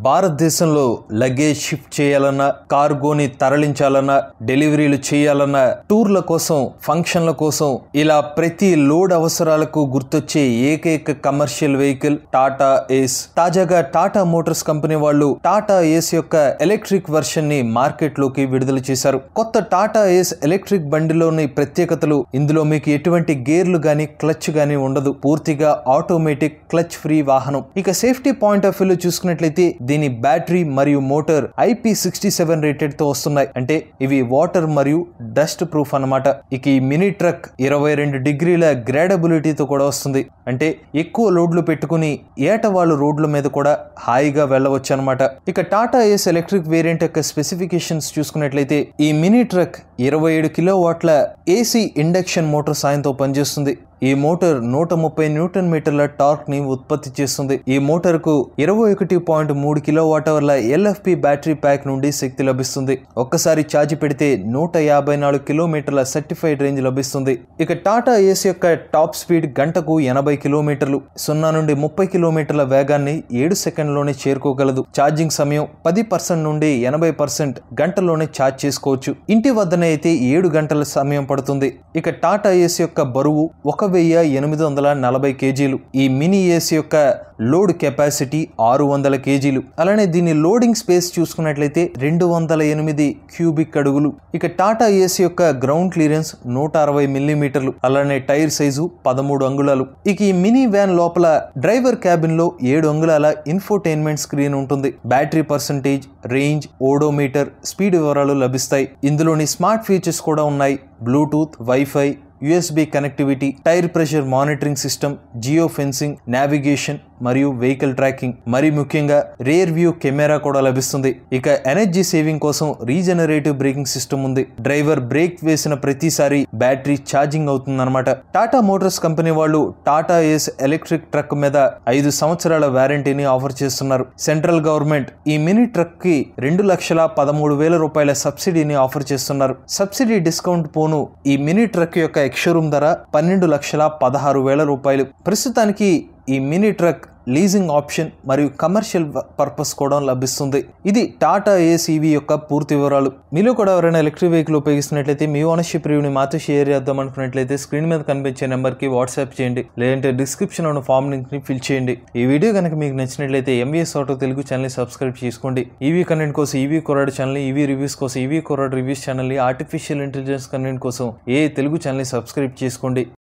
భారతదేశంలో luggage shift చేయాలన్నా కార్గోని తరలించాలన్నా డెలివరీలు చేయాలన్నా టూర్ల కోసం ఫంక్షన్ల కోసం ఇలా ప్రతి లోడ్ అవసరాలకు గుర్తొచ్చే ఏకైక కమర్షియల్ వెహికల్ టాటా ఏస్ తాజాగా టాటా మోటార్స్ కంపెనీ వాళ్ళు టాటా ఏస్ యొక్క ఎలక్ట్రిక్ వర్షన్ ని మార్కెట్ లోకి విడుదల చేశారు కొత్త టాటా ఏస్ ఎలక్ట్రిక్ బండిలోని ప్రత్యేకతలు ఇందులో మీకు ఎటువంటి గేర్లు గాని క్లచ్ గాని ఉండదు పూర్తిగా ఆటోమేటిక్ క్లచ్ ఫ్రీ వాహనం ఇక సేఫ్టీ పాయింట్ ఆఫ్ వ్యూలో చూసుకున్నట్లయితే దీని బ్యాటరీ మరియు motor IP sixty seven rated తో వస్తున్నాయి అంటే ఇవి వాటర్ మరియు డస్ట్ ప్రూఫ్ అన్నమాట ఇక ఈ మినీ ట్రక్ ఇరవై రెండు డిగ్రీల గ్రేడబిలిటీతో కూడా వస్తుంది అంటే ఎక్కువ లోడ్లు పెట్టుకుని ఏటవాళ్ళు రోడ్ల మీద కూడా హాయిగా వెళ్ళవచ్చు అనమాట ఇక టాటా ఏస్ ఎలక్ట్రిక్ వేరియంట్ యొక్క స్పెసిఫికేషన్స్ చూసుకున్నట్లయితే ఈ మినీ ట్రక్ ఇరవై ఏడు కిలో వాట్ల ఏసీ ఇండక్షన్ మోటార్ సాయంతో పనిచేస్తుంది ఈ మోటార్ నూట ముప్పై న్యూటన్ మీటర్ల టార్క్ ని ఉత్పత్తి చేస్తుంది ఈ మోటార్ కు ఇరవై ఒకటి పాయింట్ మూడు కిలో వాట్ అవర్ల ఎల్ఎఫ్పి బ్యాటరీ ప్యాక్ నుండి శక్తి లభిస్తుంది ఒక్కసారి ఛార్జ్ పెడితే నూట యాభై నాలుగు కిలోమీటర్ల సర్టిఫైడ్ రేంజ్ లభిస్తుంది ఇక టాటా ఏస్ యొక్క టాప్ స్పీడ్ గంటకు ఎనభై కిలోమీటర్లు సున్నా నుండి ముప్పై కిలోమీటర్ల వేగాన్ని ఏడు సెకండ్లోనే చేరుకోగలదు ఛార్జింగ్ సమయం పది పర్సెంట్ నుండి ఎనభై పర్సెంట్ గంటలోనే ఛార్జ్ చేసుకోవచ్చు ఇంటి వద్దనే అయితే ఏడు గంటల సమయం పడుతుంది ఇక టాటా ఏస్ యొక్క బరువు ఒక వెయ్యి ఎనిమిది వందల నలభై కేజీలు ఈ మినీ ఏస్ యొక్క లోడ్ కెపాసిటీ ఆరు వందల కేజీలు అలానే దీని లోడింగ్ స్పేస్ చూసుకున్నట్లయితే రెండు వందల ఎనిమిది క్యూబిక్ అడుగులు ఇక టాటా ఏసీ యొక్క గ్రౌండ్ క్లియరెన్స్ నూట అరవై మిల్లీమీటర్లు అలానే టైర్ సైజు పదమూడు అంగుళాలు ఇక ఈ మినీ వ్యాన్ లోపల డ్రైవర్ క్యాబిన్ లో ఏడు అంగుళాల ఇన్ఫోటైన్మెంట్ స్క్రీన్ ఉంటుంది battery percentage range odometer speed వివరాలు లభిస్తాయి ఇందులోని స్మార్ట్ ఫీచర్స్ కూడా ఉన్నాయి Bluetooth wifi USB connectivity tyre pressure monitoring system geo fencing navigation మరియు వెహికల్ ట్రాకింగ్ మరి ముఖ్యంగా రేర్ వ్యూ కెమెరా కూడా లభిస్తుంది ఇక ఎనర్జీ సేవింగ్ కోసం రీజనరేటివ్ బ్రేకింగ్ సిస్టమ్ ఉంది డ్రైవర్ బ్రేక్ వేసిన ప్రతిసారి బ్యాటరీ ఛార్జింగ్ అవుతుందన్నమాట టాటా మోటార్స్ కంపెనీ వాళ్ళు టాటా ఏస్ ఎలక్ట్రిక్ ట్రక్ మీద ఐదు సంవత్సరాల వారంటీని ఆఫర్ చేస్తున్నారు సెంట్రల్ గవర్నమెంట్ ఈ మినీ ట్రక్ కి రెండు లక్షల పదమూడు వేల రూపాయల సబ్సిడీని ఆఫర్ చేస్తున్నారు సబ్సిడీ డిస్కౌంట్ పోను ఈ మినీ ట్రక్ యొక్క ఎక్షోరూమ్ ధర పన్నెండు లక్షల పదహారు వేల రూపాయలు ప్రస్తుతానికి ఈ మినీ ట్రక్ లీజింగ్ ఆప్షన్ మరియు కమర్షియల్ పర్పస్ కూడా లభిస్తుంది ఇది టాటా ఏసీవీ యొక్క పూర్తి వివరాలు మీలో కూడా ఎవరైనా ఎలక్ట్రిక్ వెహికల్ ఉపయోగిస్తున్నట్లయితే మీ ఓనర్షిప్ రివ్యూని మాతో షేర్ చేద్దాం అనుకున్నట్లయితే స్క్రీన్ మీద కనిపించే నెంబర్కి వాట్సాప్ చేయండి లేదంటే డిస్క్రిప్షన్ ఉన్న ఫామ్ లింక్ని ఫిల్ చేయండి ఈ వీడియో కనుక మీకు నచ్చినట్లయితే ఎంవీఎస్ ఆటో తెలుగు ఛానల్ని సబ్స్క్రైబ్ చేసుకోండి ఈవీ కంటెంట్ కోసం ఈవీ కొరాడు ఛానల్ ఈవీ రివ్యూస్ కోసం ఈవీ కొరాడు రివ్యూస్ ఛానల్ని ఆర్టిఫిషియల్ ఇంటెలిజెన్స్ కంటెంట్ కోసం ఏ తెలుగు ఛానల్ని సబ్స్క్రైబ్ చేసుకోండి